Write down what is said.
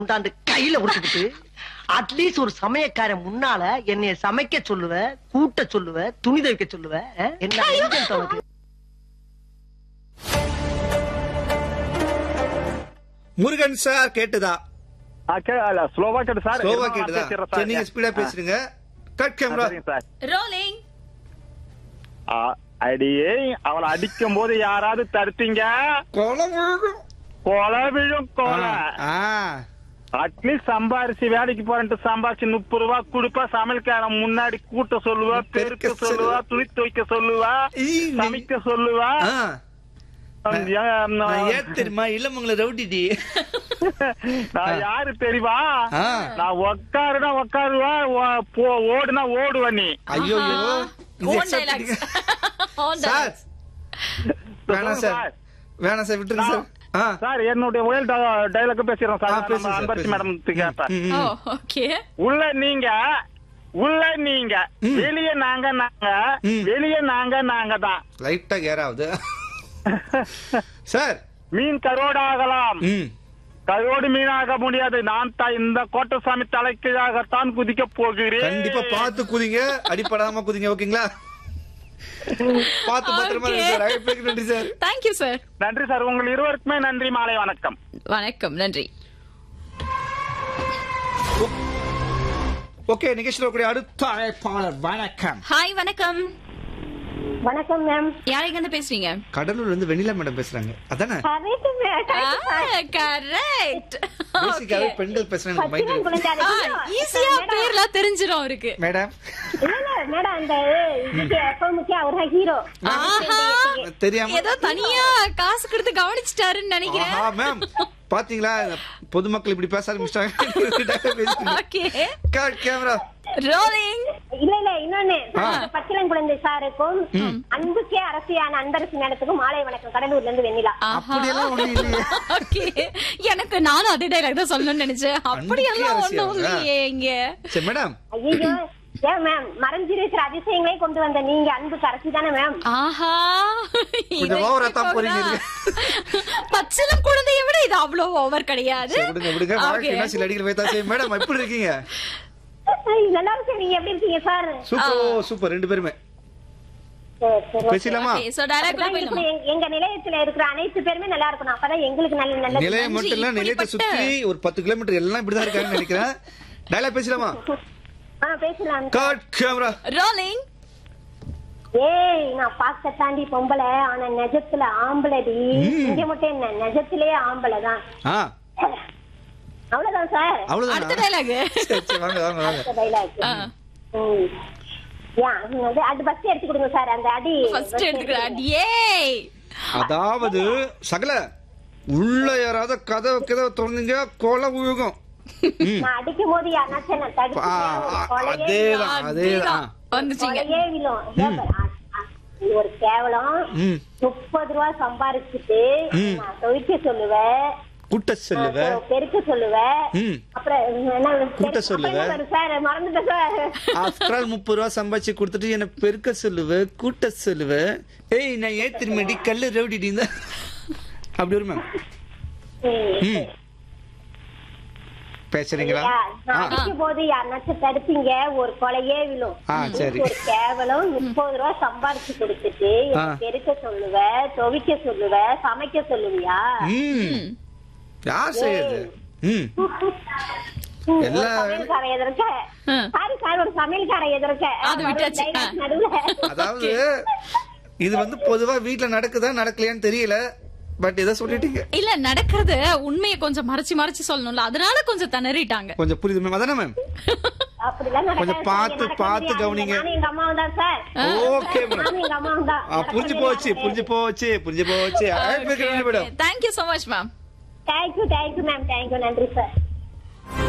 கொண்டாந்து கையில கொடுத்துட்டு அட்லீஸ்ட் ஒரு சமயக்காரன் முன்னால என்னைய சமைக்க சொல்லுவ கூட்ட சொல்லுவ துணி துவைக்க சொல்லுவ அஹ்? என்ன நெஞ்சம் உனக்கு? முருகன் சார் கேட்டுதா ஸ்லோவா கேட்டு சார் ஸ்லோவா கேட்டுதா சரி நீங்க ஸ்பீடா பேசுறீங்க கட் கேமரா சார் ரோலிங் ஆ, அடியே அவளை அடிக்கும் போது யாராவது தடுத்தீங்க கொலை விழும் கொலை அட்லீஸ்ட் சம்பாரிச்சு வேலைக்கு போறேன்ட்டு சம்பாரிச்சு முப்பது ரூபா கொடுப்பா சமையல்காரன் முன்னாடி கூட்ட சொல்லுவா பெருக்க பெருக்க சொல்லுவா துணி துவைக்க சொல்லுவா ஈ, நீ- சமைக்க சொல்லுவா நான் ஏன், நான் ஏன் தெரியுமா இளமங்கள ரவுடிடி நான் யாரு தெரியுமா ஆ. நான் உக்காருனா உக்காருவா ஓ- போ- ஓடுனா ஓடுவ நீ ஐயோ இது ஓன் accept டைலாக்ஸ் பண்ணிக்க- ஓன் சார் வேணாம் சார் வேணாம் சார் விட்டுருங்க சார் ஆ சார் என்னுடைய ஒயல் டைலாக் பேசுறேன் ஆ, சார் பேசுங்க நம்ம சார், அன்பரசி பேசுங்க. மேடம் கேட்டேன் ம், ம், ஓ ம். ஓகே உள்ள நீங்க உள்ள நீங்க ம். வெளியே நாங்க நாங்க ம். வெளியே நாங்க நாங்க தான் லைட்டா கேர் ஆகுது சார் மீன் கரோடாகலாம் ம் கரோடு மீனாக முடியாது நான் தான் இந்த கோட்டசாமி தலைக்கீழாகத்தான் குதிக்க போகிறேன் கண்டிப்பா பார்த்து குதிங்க அடிப்படாம குதிங்க ஓகேங்களா பார்த்து பத்திரமா இருங்க சார் அழைப்புக்கு நன்றி சார் தேங்க்யூ சார் நன்றி சார் உங்கள் இருவருக்குமே நன்றி மாலை வணக்கம் வணக்கம் நன்றி ஓகே நிகழ்ச்சியில் இருக்கக்கூடிய அடுத்த அழைப்பாளர் வணக்கம் ஹாய் வணக்கம் வணக்கம் மேம் யாரைங்க இருந்து பேசுறீங்க கடலூர்ல இருந்து வெண்ணிலா மேடம் பேசுறாங்க அதானே கரெக்ட் மேம் கரெக்ட் பேசிக்காவே பெண்கள் பேசுறாங்க பச்சிலம் குழந்தை ஈஸியா பேர்லாம் தெரிஞ்சிரும் அவருக்கு மேடம் இல்ல இல்ல மேடம் அந்த இதுக்கு எப்பவுமே அவர் ஹீரோ ஆஹா தெரியாம ஏதோ தனியா காசு கொடுத்து கவனிச்சிட்டாருன்னு நினைக்கிறேன் ஆஹா மேம் பாத்தீங்களா பொதுமக்கள் இப்படி பேச ஆரம்பிச்சிட்டாங்க ஓகே கேமரா ரோலிங் இல்ல இல்ல இன்னொன்னு ஆ. பச்சிலம் குழந்தை சாருக்கும் அன்புக்கே அரசியான அன்பரசு மேடத்துக்கும் மாலை வணக்கம் கடலூர்ல இருந்து வெண்ணிலா அப்படியெல்லாம் ஒண்ணும் இல்லையே ஓகே எனக்கு நானும் அதே டைலாக் தான் சொல்லணும்னு நினைச்சேன் அப்படியெல்லாம் அன்புக்கே ஒண்ணும் அரசியா? இல்லையே இங்க சரி மேடம் ஐயோ ஏன் மேம் மறைஞ்சிருக்கிற அதிசயங்களே கொண்டு வந்த நீங்க அன்புக்கு அரசி தானே மேம் ஆஹா கொஞ்சம் over ஆ தான் போறீங்க இது. பச்சிலம் குழந்தையை விட இது அவ்வளவு ஓவர் கிடையாது சரி, விடுங்க விடுங்க Okay. வாழ்க்கை சில அடிகள் வைத்தா சரி மேடம் எப்படி இருக்கீங்க நல்லா இருக்கு நீங்க எப்படி இருக்கீங்க சார் சூப்பர் சூப்பர் ரெண்டு பேருமே சரி, சரி, okay. பேசலாமா Okay, so dialogue குள்ள அப்படிதான் போயிடலாமா? இருக்கணும். எங்க- எங்க நிலையத்துல இருக்கிற அனைத்து பேருமே நல்லா இருக்கணும் அப்பதான் எங்களுக்கு நல்ல நல்ல நிலையம் மட்டும் இல்ல நன்றி, நிலையத்தை சுத்தி இப்படிப்பட்ட- ஒரு பத்து கிலோமீட்டர் எல்லாம் இப்படிதான் இருக்காங்கன்னு நினைக்கிறேன் டைலாக் பேசலாமா ஆ பேசலாம் கட் கேமரா ரோலிங் ஏய் நான் பார்க்க தாண்டி பொம்பளை ஆனா நெஜத்துல ஆம்பளடி இங்க மட்டும் என்ன நெஜத்திலே ஆம்பளை தான் ஆ அவ்வளவுதான் சார் அடுத்த அவ்வளவுதான் டைலாக் சரி சரி வாங்க வாங்க வாங்க டைலாக் அது பஸ் எடுத்து கொடுங்க சார் அந்த அடி ஃபர்ஸ்ட் bus எடுத்துக்கிறான் எடுத்து ஏய் அதாவது சகல உள்ள யாராவது கதவை கதவை திறந்தீங்க கொலை விழுகும் ம். நான் அடிக்கும் போது யாருனாச்சும் என்ன ஆ, ஆ, தடுத்து அதேதான் அதேதான் வந்துச்சீங்க கொலையே விழும் ஏன் பாரு, அ- அ- இது ஒரு கேவலம் ம் முப்பது ரூபா சம்பாரிச்சுட்டு ம். நான் துவைக்க சொல்லுவேன் கூட்ட சொல்லுவ அப்புறம் பெருக்க சொல்லுவேன் ம் அப்புறம் என்ன கூட்ட அப்புறம் சொல்லுவ. என்ன வரும் சார் மறந்துட்டேன் சார் ஆஃப்டர் ஆல் முப்பது ரூபா சம்பாதிச்சு கொடுத்துட்டு என்ன பெருக்க சொல்லுவ கூட்ட சொல்லுவ ஏய் நான் ஏன் திரும்படி கல்லு ரவுடிடி இந்த அப்படி வரும் மேம் ம் பேசுறீங்களா ஆ அடிக்கும் போது யாருனாச்சும் தடுப்பீங்க ஒரு கொலையே விழும் ஆ, சரி. ஒரு கேவலம் முப்பது ரூபா சம்பாரிச்சு கொடுத்துட்டு ஆ. பெருக்க சொல்லுவ துவைக்க சொல்லுவ சமைக்க சொல்லுவியா ம் யார் செய்யுது ம் ம், எல்லா ஒரு சமையல்கார எதிர்க்க ஆ. சாரி சார் ஒரு சமையல்கார எதிர்க்க அது விட்டாச்சு. dialogue ஆ. நடுவுல அதாவது இது வந்து பொதுவா வீட்ல நடக்குதா நடக்கலையான்னு தெரியல பட் இதை சொல்லிட்டீங்க இல்ல நடக்கிறது உண்மையை கொஞ்சம் மறைச்சு மறைச்சு சொல்லணும்ல அதனால கொஞ்சம் திணறிட்டாங்க கொஞ்சம் புரியுது மேம் அதானே மேம் அப்படிலாம் நடக்காது கொஞ்சம் சார். பார்த்து, எனக்கு பார்த்து தெரியாது. கவனிங்க. நானும் எங்க அம்மாவும் தான் சார் ஓகே மேடம் நானும் எங்க அம்மாவும் தான் ஆ புரிஞ்சு போச்சு புரிஞ்சு போச்சு புரிஞ்சு போச்சு அழைப்புக்கு நன்றி madam thank you so much ma'am thank you thank you ma'am thank you நன்றி சார்